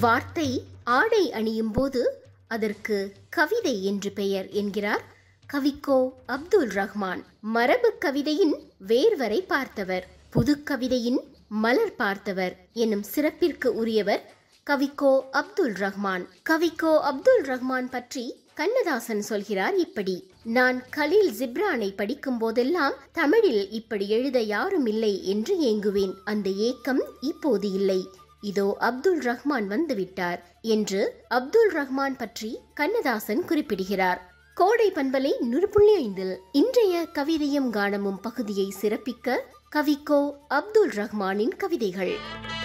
வார்த்தை ஆடை அணியும் போது அதற்கு கவிதை என்று பெயர் என்கிறார் கவிக்கோ அப்துல் ரஹ்மான் மரபு கவிதையின் வேர்வரை பார்த்தவர் புது கவிதையின் மலர் பார்த்தவர் எனும் சிறப்பிற்கு உரியவர் கவிக்கோ அப்துல் ரஹ்மான் கவிக்கோ அப்துல் ரஹ்மான் பற்றி கண்ணதாசன் சொல்கிறார் இப்படி நான் கலீல் ஜிப்ரானை படிக்கும் போதெல்லாம் தமிழில் இப்படி எழுத யாரும் இல்லை என்று ஏங்குவேன் அந்த ஏக்கம் இப்போது இல்லை இதோ அப்துல் ரஹ்மான் வந்துவிட்டார் என்று அப்துல் ரஹ்மான் பற்றி கண்ணதாசன் குறிப்பிடுகிறார் கோடை பண்பலை நூறு புள்ளி ஐந்தில் இன்றைய கவிதையும் கானமும் பகுதியை சிறப்பிக்க கவிக்கோ அப்துல் ரஹ்மானின் கவிதைகள்